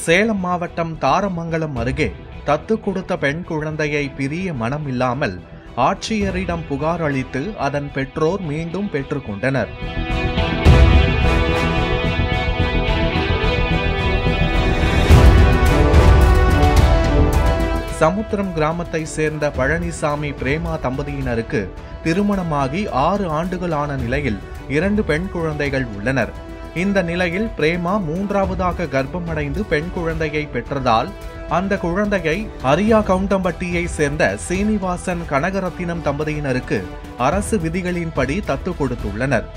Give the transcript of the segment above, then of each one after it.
சேலம் மாவட்டம் தாரமங்கலம் அருகே தத்து கொடுத்த பெண் குழந்தையை பிரிய மனம் இல்லாமல் ஆட்சியரிடம் புகார் அளித்து அதன் பெற்றோர் மீண்டும் பெற்றுக்கொண்டனர் சமுத்திரம் கிராமத்தை சேர்ந்த பழனிசாமி பிரேமா தம்பதியினருக்கு திருமணமாகி ஆறு ஆண்டுகள் ஆன நிலையில் இரண்டு பெண் குழந்தைகள் உள்ளனர் இந்த நிலையில் பிரேமா மூன்றாவதாக கர்ப்பமடைந்து பெண் குழந்தையை பெற்றதால் அந்த குழந்தையை அரியா கவுண்டம்பட்டியை சேர்ந்த சீனிவாசன் கனகரத்தினம் தம்பதியினருக்கு அரசு விதிகளின்படி தத்து கொடுத்துள்ளனர்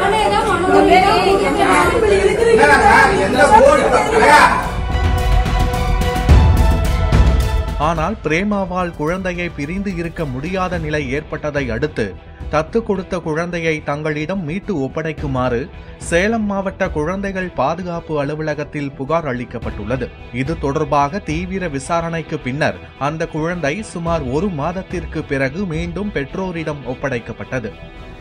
ஆனால் பிரேமாவால் குழந்தையை பிரிந்து இருக்க முடியாத நிலை ஏற்பட்டதை அடுத்து தத்து கொடுத்த குழந்தையை தங்களிடம் மீட்டு ஒப்படைக்குமாறு சேலம் மாவட்ட குழந்தைகள் பாதுகாப்பு அலுவலகத்தில் புகார் அளிக்கப்பட்டுள்ளது இது தொடர்பாக தீவிர விசாரணைக்கு பின்னர் அந்த குழந்தை சுமார் ஒரு மாதத்திற்கு பிறகு மீண்டும் பெற்றோரிடம் ஒப்படைக்கப்பட்டது